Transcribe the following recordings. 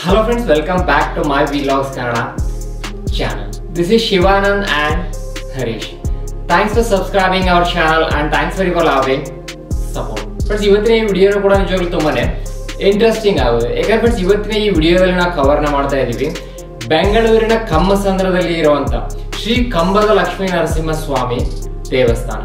Hello friends, welcome back to my Vlogs Kannada channel. This is Shivanand and Harish. Thanks for subscribing our channel and thanks for your loving support. Friends ಇವತ್ತಿನ ಈ ವಿಡಿಯೋನು ಕೂಡ ನಿಜವಾಗ್ಲೂ ತುಂಬಾನೇ interesting ಆಗುತ್ತೆ ಯಾಕಂದ್ರೆ friends ಇವತ್ತಿನ ಈ ವಿಡಿಯೋದಲ್ಲಿ ನಾವು ಕವರ್ನ ಮಾಡ್ತಾ ಇದ್ದೀವಿ ಬೆಂಗಳೂರಿನ ಕಮ್ಮಸಂದ್ರದಲ್ಲಿ ಇರುವಂತ ಶ್ರೀ ಕಂಬದ ಲಕ್ಷ್ಮೀ ನರಸಿಂಹ ಸ್ವಾಮಿ ದೇವಸ್ಥಾನ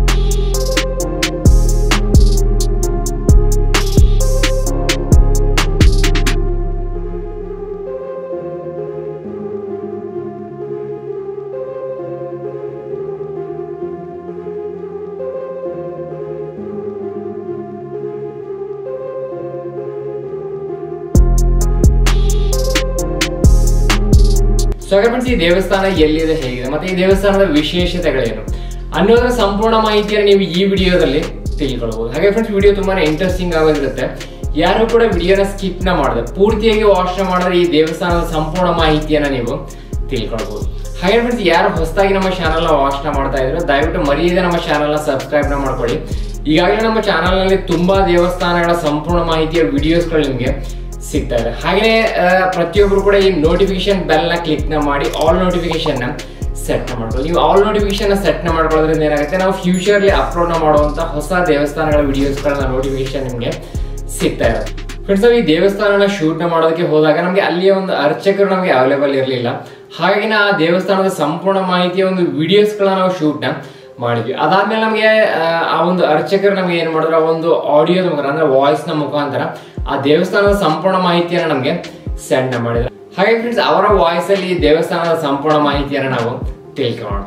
ಸೊ ಹಾಗಾದ್ರೆ ಫ್ರೆಂಡ್ಸ್ ಈ ದೇವಸ್ಥಾನ ಎಲ್ಲಿದೆ ಹೇಗಿದೆ ಮತ್ತೆ ಈ ದೇವಸ್ಥಾನದ ವಿಶೇಷತೆಗಳೇನು ಅನ್ನೋದರ ಸಂಪೂರ್ಣ ಮಾಹಿತಿಯನ್ನು ನೀವು ಈ ವಿಡಿಯೋದಲ್ಲಿ ತಿಳ್ಕೊಳ್ಬಹುದು ಹಾಗೆ ಫ್ರೆಂಡ್ಸ್ ವಿಡಿಯೋ ತುಂಬಾನೇ ಇಂಟ್ರೆಸ್ಟಿಂಗ್ ಆಗೋದಿರುತ್ತೆ ಯಾರು ಕೂಡ ವಿಡಿಯೋನ ಸ್ಕಿಪ್ ನ ಮಾಡದೆ ಪೂರ್ತಿಯಾಗಿ ವಾಚ್ ಮಾಡಿದ್ರೆ ಈ ದೇವಸ್ಥಾನದ ಸಂಪೂರ್ಣ ಮಾಹಿತಿಯನ್ನ ನೀವು ತಿಳ್ಕೊಳ್ಬಹುದು ಹಾಗೆ ಫ್ರೆಂಡ್ಸ್ ಯಾರು ಹೊಸದಾಗಿ ನಮ್ಮ ಚಾನಲ್ ನ ವಾಚ್ ನ ಮಾಡ್ತಾ ಇದ್ರೆ ದಯವಿಟ್ಟು ಮರೆಯದೆ ನಮ್ಮ ಚಾನಲ್ ನ ಸಬ್ಸ್ಕ್ರೈಬ್ ನ ಮಾಡ್ಕೊಳ್ಳಿ ಈಗಾಗಲೇ ನಮ್ಮ ಚಾನಲ್ ನಲ್ಲಿ ತುಂಬಾ ದೇವಸ್ಥಾನಗಳ ಸಂಪೂರ್ಣ ಮಾಹಿತಿಯ ವಿಡಿಯೋಸ್ಗಳು ನಿಮಗೆ ಸಿಗ್ತಾ ಇದೆ ಹಾಗೆ ಪ್ರತಿಯೊಬ್ಬರು ಕೂಡ ಈ ನೋಟಿಫಿಕೇಶನ್ ಬೆಲ್ ನ ಕ್ಲಿಕ್ ನ ಮಾಡಿ ಆಲ್ ನೋಟಿಫಿಕೇಶನ್ ನ ಸೆಟ್ ನ ಮಾಡ್ಕೊಳ್ಳಿ ನೀವು ಆಲ್ ನೋಟಿಫಿಕೇಶನ್ ನ ಸೆಟ್ ನ ಮಾಡ್ಕೊಳ್ಳೋದ್ರಿಂದ ಏನಾಗುತ್ತೆ ನಾವು ಫ್ಯೂಚರ್ಲಿ ಅಪ್ಲೋಡ್ ನ ಮಾಡುವಂತ ಹೊಸ ದೇವಸ್ಥಾನಗಳ ವಿಡಿಯೋಸ್ಗಳನ್ನ ನೋಟಿಫಿಕೇಶನ್ ನಿಮಗೆ ಸಿಗ್ತಾ ಇರುತ್ತೆ ಫ್ರೆಂಡ್ಸ್ ನಾವು ಈ ದೇವಸ್ಥಾನನ ಶೂಟ್ ನ ಮಾಡೋದಕ್ಕೆ ಹೋದಾಗ ನಮಗೆ ಅಲ್ಲಿಯ ಒಂದು ಅರ್ಚಕರು ನಮಗೆ ಅವೈಲೇಬಲ್ ಇರಲಿಲ್ಲ ಹಾಗಾಗಿ ನಾ ಆ ದೇವಸ್ಥಾನದ ಸಂಪೂರ್ಣ ಮಾಹಿತಿಯ ಒಂದು ವಿಡಿಯೋಸ್ಗಳನ್ನ ನಾವು ಶೂಟ್ ನ ಮಾಡಿದ್ವಿ ಅದಾದ್ಮೇಲೆ ನಮಗೆ ಆ ಒಂದು ಅರ್ಚಕರು ನಮ್ಗೆ ಏನ್ ಮಾಡಿದ್ರು ಆ ಒಂದು ಆಡಿಯೋದ ಮುಖಾಂತರ ಅಂದ್ರೆ ವಾಯ್ಸ್ ನ ಮುಖಾಂತರ ಆ ದೇವಸ್ಥಾನದ ಸಂಪೂರ್ಣ ಮಾಹಿತಿಯನ್ನ ನಮ್ಗೆ ಸೆಂಡ್ ಮಾಡಿದ್ರು ಹಾಗೆ ಫ್ರೆಂಡ್ಸ್ ಅವರ ವಾಯ್ಸ್ ಅಲ್ಲಿ ಈ ದೇವಸ್ಥಾನದ ಸಂಪೂರ್ಣ ಮಾಹಿತಿಯನ್ನ ನಾವು ತಿಳ್ಕೊಳ್ಳೋಣ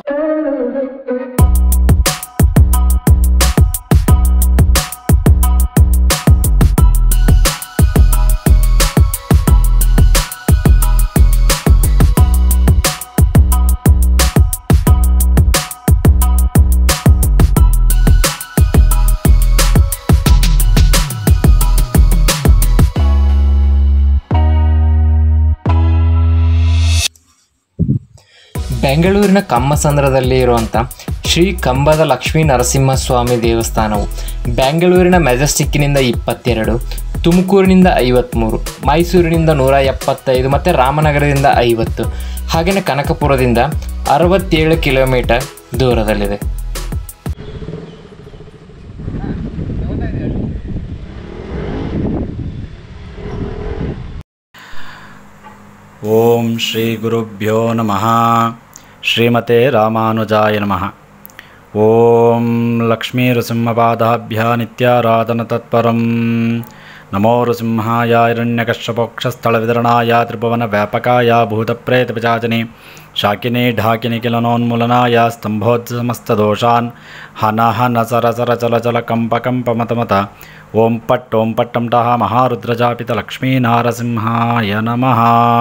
ಬೆಂಗಳೂರಿನ ಕಮ್ಮಸಂದ್ರದಲ್ಲಿ ಇರುವಂಥ ಶ್ರೀ ಕಂಬದ ಲಕ್ಷ್ಮೀ ನರಸಿಂಹಸ್ವಾಮಿ ದೇವಸ್ಥಾನವು ಬೆಂಗಳೂರಿನ ಮೆಜೆಸ್ಟಿಕ್ನಿಂದ ಇಪ್ಪತ್ತೆರಡು ತುಮಕೂರಿನಿಂದ ಐವತ್ತ್ಮೂರು ಮೈಸೂರಿನಿಂದ ನೂರ ಎಪ್ಪತ್ತೈದು ಮತ್ತು ರಾಮನಗರದಿಂದ ಐವತ್ತು ಹಾಗೆಯೇ ಕನಕಪುರದಿಂದ ಅರವತ್ತೇಳು ಕಿಲೋಮೀಟರ್ ದೂರದಲ್ಲಿದೆ ಓಂ ಶ್ರೀ ಗುರುಭ್ಯೋ ನಮಃ ಶ್ರೀಮತೆ ರಾಮಾನುಜಾಯ ನಮಃ ಓಂ ಲಕ್ಷ್ಮೀನೃಸಿಂಹಪಾದಾಭ್ಯ ನಿತ್ಯಾರಾಧನ ತತ್ಪರಂ ನಮೋ ನೃಸಿಂಹಾಯ ಹಿರಣ್ಯಕಶ್ಯಪೋಕ್ಷಸ್ಥಳವಿತರಣಾಯ ತ್ರಿಭುವನ ವ್ಯಾಪಕಾಯ ಭೂತಪ್ರೇತಪಿಚಾಚನೆ ಶಾಕಿನಿ ಢಾಕಿನಿ ಕಿಲನೋನ್ಮೂಲನಾಯ ಸ್ತಂಭೋತ್ಸಮಸ್ತದೋಷಾನ್ ಹನ ಹನ ಸರ ಸರ ಚಲ ಚಲ ಕಂಪ ಕಂಪ ಮತ ಮತ ಓಂ ಪಟ್ ಓಂ ಪಟ್ಟಂ ಟಹ ಮಹಾರುದ್ರಜಾಪಿತ ಲಕ್ಷ್ಮೀನಾರಸಿಂಹಾಯ ನಮಃ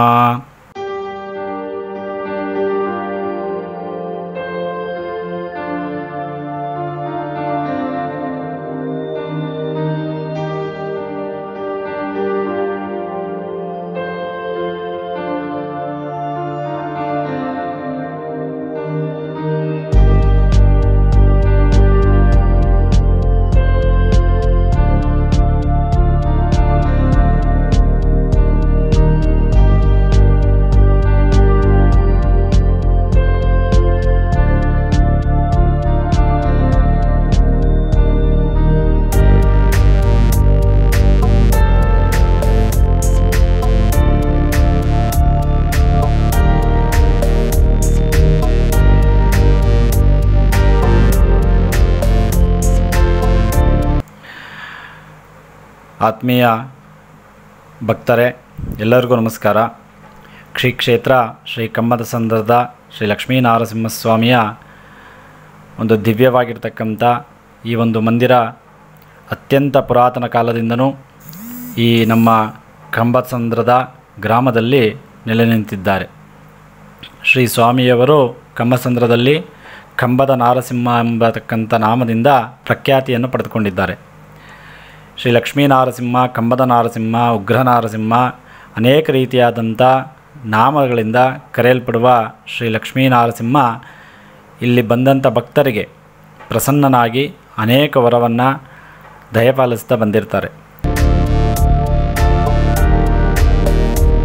ಆತ್ಮೀಯ ಭಕ್ತರೇ ಎಲ್ಲರಿಗೂ ನಮಸ್ಕಾರ ಶ್ರೀ ಕ್ಷೇತ್ರ ಶ್ರೀ ಕಮ್ಮದ ಸಂದರ್ಭದ ಶ್ರೀ ಲಕ್ಷ್ಮೀನಾರಸಿಂಹಸ್ವಾಮಿಯ ಒಂದು ದಿವ್ಯವಾಗಿರ್ತಕ್ಕಂಥ ಈ ಒಂದು ಮಂದಿರ ಅತ್ಯಂತ ಪುರಾತನ ಕಾಲದಿಂದನೂ ಈ ನಮ್ಮ ಕಂಬದ ಸಂದ್ರದ ಗ್ರಾಮದಲ್ಲಿ ನೆಲೆ ನಿಂತಿದ್ದಾರೆ ಶ್ರೀ ಸ್ವಾಮಿಯವರು ಕಂಬಸಂದ್ರದಲ್ಲಿ ಕಂಬದ ನಾರಸಿಂಹ ಎಂಬತಕ್ಕಂಥ ನಾಮದಿಂದ ಪ್ರಖ್ಯಾತಿಯನ್ನು ಪಡೆದುಕೊಂಡಿದ್ದಾರೆ ಶ್ರೀ ಲಕ್ಷ್ಮೀ ನಾರಸಿಂಹ ಕಂಬದ ನಾರಸಿಂಹ ಉಗ್ರ ನಾರಸಿಂಹ ಅನೇಕ ರೀತಿಯಾದಂಥ ನಾಮಗಳಿಂದ ಕರೆಯಲ್ಪಡುವ ಶ್ರೀ ಲಕ್ಷ್ಮೀ ನಾರಸಿಂಹ ಇಲ್ಲಿ ಬಂದಂಥ ಭಕ್ತರಿಗೆ ಪ್ರಸನ್ನನಾಗಿ ಅನೇಕ ವರವನ್ನು ದಯಪಾಲಿಸ್ತಾ ಬಂದಿರ್ತಾರೆ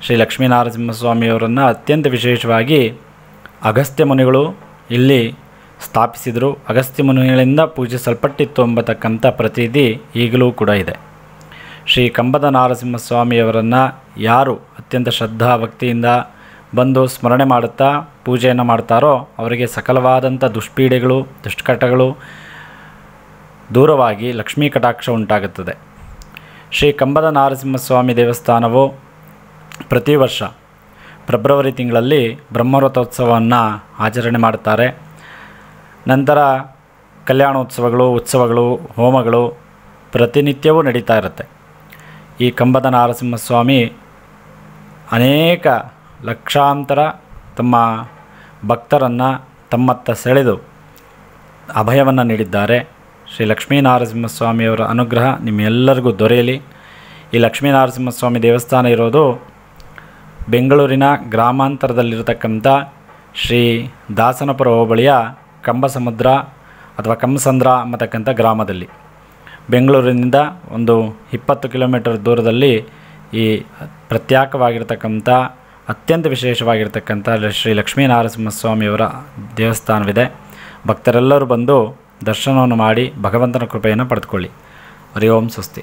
ಶ್ರೀ ಲಕ್ಷ್ಮೀನರಸಿಂಹಸ್ವಾಮಿಯವರನ್ನು ಅತ್ಯಂತ ವಿಶೇಷವಾಗಿ ಅಗಸ್ತ್ಯ ಮುನಿಗಳು ಇಲ್ಲಿ ಸ್ಥಾಪಿಸಿದರು ಅಗಸ್ತ್ಯ ಮುನಿಗಳಿಂದ ಪೂಜಿಸಲ್ಪಟ್ಟಿತ್ತು ಎಂಬತಕ್ಕಂಥ ಪ್ರತೀತಿ ಈಗಲೂ ಕೂಡ ಇದೆ ಶ್ರೀ ಕಂಬದ ನಾರಸಿಂಹಸ್ವಾಮಿಯವರನ್ನು ಯಾರು ಅತ್ಯಂತ ಶ್ರದ್ಧಾ ಭಕ್ತಿಯಿಂದ ಬಂದು ಸ್ಮರಣೆ ಮಾಡುತ್ತಾ ಪೂಜೆಯನ್ನು ಮಾಡ್ತಾರೋ ಅವರಿಗೆ ಸಕಲವಾದಂಥ ದುಷ್ಪೀಡೆಗಳು ದುಷ್ಕಟಗಳು ದೂರವಾಗಿ ಲಕ್ಷ್ಮೀ ಕಟಾಕ್ಷ ಉಂಟಾಗುತ್ತದೆ ಶ್ರೀ ಕಂಬದ ನಾರಸಿಂಹಸ್ವಾಮಿ ದೇವಸ್ಥಾನವು ಪ್ರತಿ ವರ್ಷ ಫೆಬ್ರವರಿ ತಿಂಗಳಲ್ಲಿ ಬ್ರಹ್ಮರಥೋತ್ಸವವನ್ನು ಆಚರಣೆ ಮಾಡುತ್ತಾರೆ ನಂತರ ಕಲ್ಯಾಣೋತ್ಸವಗಳು ಉತ್ಸವಗಳು ಹೋಮಗಳು ಪ್ರತಿನಿತ್ಯವೂ ನಡೀತಾ ಇರುತ್ತೆ ಈ ಕಂಬದ ನಾರಸಿಂಹಸ್ವಾಮಿ ಅನೇಕ ಲಕ್ಷಾಂತರ ತಮ್ಮ ಭಕ್ತರನ್ನು ತಮ್ಮತ್ತ ಸೆಳೆದು ಅಭಯವನ್ನು ನೀಡಿದ್ದಾರೆ ಶ್ರೀ ಲಕ್ಷ್ಮೀನರಸಿಂಹಸ್ವಾಮಿಯವರ ಅನುಗ್ರಹ ನಿಮ್ಮೆಲ್ಲರಿಗೂ ದೊರೆಯಲಿ ಈ ಲಕ್ಷ್ಮೀನರಸಿಂಹಸ್ವಾಮಿ ದೇವಸ್ಥಾನ ಇರೋದು ಬೆಂಗಳೂರಿನ ಗ್ರಾಮಾಂತರದಲ್ಲಿರತಕ್ಕಂಥ ಶ್ರೀ ದಾಸನಪುರ ಹೋಬಳಿಯ ಕಂಬಸಮುದ್ರ ಅಥವಾ ಕಂಬಸಂದ್ರ ಅನ್ನತಕ್ಕಂಥ ಗ್ರಾಮದಲ್ಲಿ ಬೆಂಗಳೂರಿನಿಂದ ಒಂದು ಇಪ್ಪತ್ತು ಕಿಲೋಮೀಟರ್ ದೂರದಲ್ಲಿ ಈ ಪ್ರತ್ಯೇಕವಾಗಿರ್ತಕ್ಕಂಥ ಅತ್ಯಂತ ವಿಶೇಷವಾಗಿರ್ತಕ್ಕಂಥ ಶ್ರೀ ಲಕ್ಷ್ಮೀನರಸಿಂಹಸ್ವಾಮಿಯವರ ದೇವಸ್ಥಾನವಿದೆ ಭಕ್ತರೆಲ್ಲರೂ ಬಂದು ದರ್ಶನವನ್ನು ಮಾಡಿ ಭಗವಂತನ ಕೃಪೆಯನ್ನು ಪಡೆದುಕೊಳ್ಳಿ ಹರಿ ಓಂ ಸ್ವಸ್ತಿ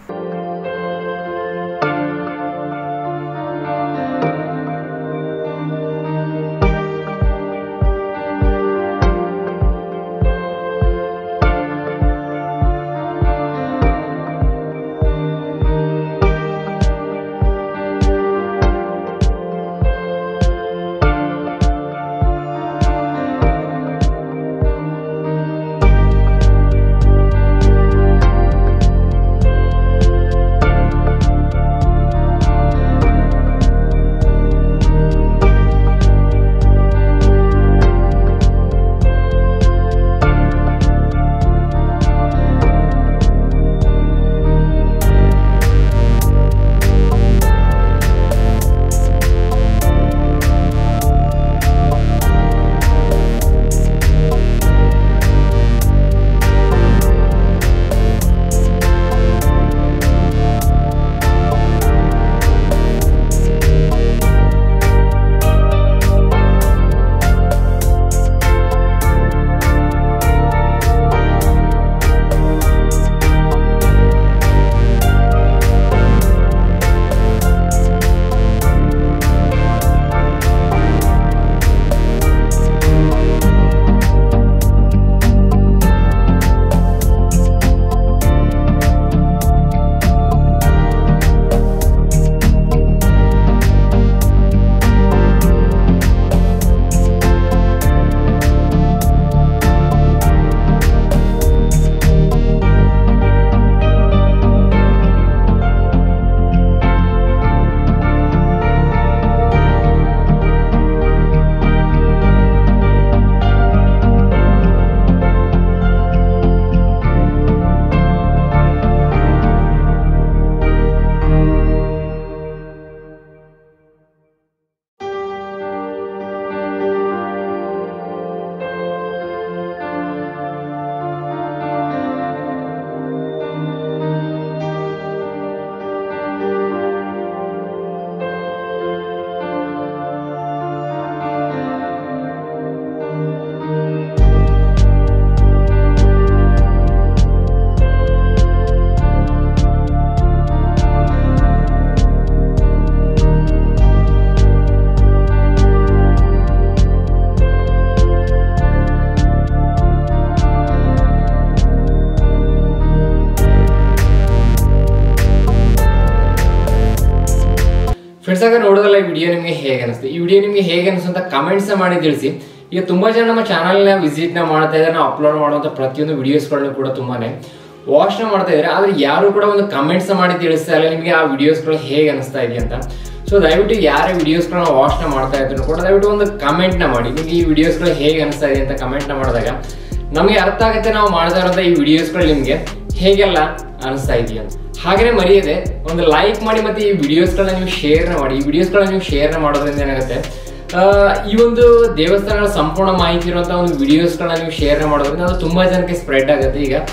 ಫ್ರೆಂಡ್ಸ್ ಆಗ ನೋಡೋದಲ್ಲ ಈ ವಿಡಿಯೋ ನಿಮಗೆ ಹೇಗೆ ಅನಿಸ್ತು ಈ ವಿಡಿಯೋ ನಿಮಗೆ ಹೇಗೆ ಅನಿಸ್ತು ಅಂತ ಕಮೆಂಟ್ಸ್ ಮಾಡಿ ತಿಳಿಸಿ ಈಗ ತುಂಬಾ ಜನ ನಮ್ಮ ಚಾನಲ್ನ ವಿಸಿಟ್ ನ ಮಾಡ್ತಾ ಇದ್ದಾರೆ ನಾವು ಅಪ್ಲೋಡ್ ಮಾಡುವಂತ ಪ್ರತಿಯೊಂದು ವಿಡಿಯೋಸ್ಗಳನ್ನು ಕೂಡ ತುಂಬಾನೇ ವಾಚ್ ನ ಮಾಡ್ತಾ ಇದ್ದಾರೆ ಆದ್ರೆ ಯಾರು ಕೂಡ ಒಂದು ಕಮೆಂಟ್ಸ್ ಮಾಡಿ ತಿಳಿಸ್ತಾ ಇಲ್ಲ ನಿಮಗೆ ಆ ವಿಡಿಯೋಸ್ಗಳು ಹೇಗೆ ಅನಿಸ್ತಾ ಇದೆ ಅಂತ ಸೊ ದಯವಿಟ್ಟು ಯಾರೇ ವಿಡಿಯೋಸ್ಗಳನ್ನ ವಾಚ್ ನ ಮಾಡ್ತಾ ಇದ್ರು ಕೂಡ ದಯವಿಟ್ಟು ಒಂದು ಕಮೆಂಟ್ ನ ಮಾಡಿ ನಿಮಗೆ ಈ ವಿಡಿಯೋಸ್ಗಳು ಹೇಗೆ ಅನಿಸ್ತಾ ಇದೆ ಅಂತ ಕಮೆಂಟ್ ನ ಮಾಡಿದಾಗ ನಮಗೆ ಅರ್ಥ ಆಗುತ್ತೆ ನಾವು ಮಾಡ್ತಾ ಇರೋಂಥ ಈ ವಿಡಿಯೋಸ್ಗಳು ನಿಮಗೆ ಹೇಗೆಲ್ಲ ಅನಿಸ್ತಾ ಇದೆಯಾ ಅಂತ ಹಾಗೇನೆ ಮರೆಯದೆ ಒಂದು ಲೈಕ್ ಮಾಡಿ ಮತ್ತೆ ಈ ವಿಡಿಯೋಸ್ಗಳನ್ನ ನೀವು ಶೇರ್ ಮಾಡಿ ಈ ವಿಡಿಯೋಸ್ಗಳನ್ನ ನೀವು ಶೇರ್ ಮಾಡೋದ್ರಿಂದ ಏನಾಗುತ್ತೆ ಆ, ಈ ಒಂದು ದೇವಸ್ಥಾನಗಳ ಸಂಪೂರ್ಣ ಮಾಹಿತಿ ಇರುವಂತಹ ಒಂದು ವಿಡಿಯೋಸ್ಗಳನ್ನ ನೀವು ಶೇರ್ ಮಾಡೋದ್ರಿಂದ ಅದು ತುಂಬಾ ಜನಕ್ಕೆ ಸ್ಪ್ರೆಡ್ ಆಗುತ್ತೆ ಈಗ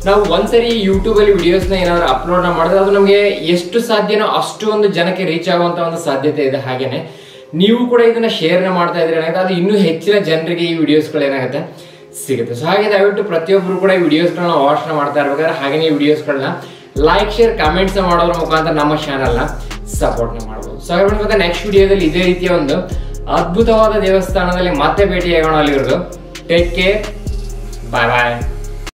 ನಾವು ಒಂದ್ಸರಿ ಯೂಟ್ಯೂಬ್ ಅಲ್ಲಿ ವಿಡಿಯೋಸ್ ನ ಏನಾದ್ರು ಅಪ್ಲೋಡ್ ಮಾಡಿದ್ರೆ ಅದು ನಮಗೆ ಎಷ್ಟು ಸಾಧ್ಯನೋ ಅಷ್ಟು ಒಂದು ಜನಕ್ಕೆ ರೀಚ್ ಆಗುವಂತ ಒಂದು ಸಾಧ್ಯತೆ ಇದೆ ಹಾಗೇನೆ ನೀವು ಕೂಡ ಇದನ್ನ ಶೇರ್ ಮಾಡ್ತಾ ಇದ್ರೆ ಏನಾಗುತ್ತೆ ಅದು ಇನ್ನೂ ಹೆಚ್ಚಿನ ಜನರಿಗೆ ಈ ವಿಡಿಯೋಸ್ಗಳು ಏನಾಗುತ್ತೆ ಸಿಗುತ್ತೆ ಸೊ ಹಾಗೆ ದಯವಿಟ್ಟು ಪ್ರತಿಯೊಬ್ಬರು ಕೂಡ ಈ ವಿಡಿಯೋಸ್ಗಳನ್ನ ವಾಚ್ ಮಾಡ್ತಾ ಇರ್ಬೇಕಾದ್ರೆ ಹಾಗೆ ಈ ವಿಡಿಯೋಸ್ಗಳನ್ನ ಲೈಕ್ ಶೇರ್ ಕಮೆಂಟ್ಸ್ ಮಾಡೋದ್ರ ಮುಖಾಂತರ ನಮ್ಮ ಚಾನಲ್ನ ಸಪೋರ್ಟ್ ಮಾಡ್ಬೋದು ಸೊ ಹಾಗೆ ಮತ್ತೆ ನೆಕ್ಸ್ಟ್ ವಿಡಿಯೋದಲ್ಲಿ ಇದೇ ರೀತಿಯ ಒಂದು ಅದ್ಭುತವಾದ ದೇವಸ್ಥಾನದಲ್ಲಿ ಮತ್ತೆ ಭೇಟಿಯಾಗೋಣ ಅಲ್ಲಿರೋದು ಟೇಕ್ ಕೇರ್ ಬಾಯ್ ಬಾಯ್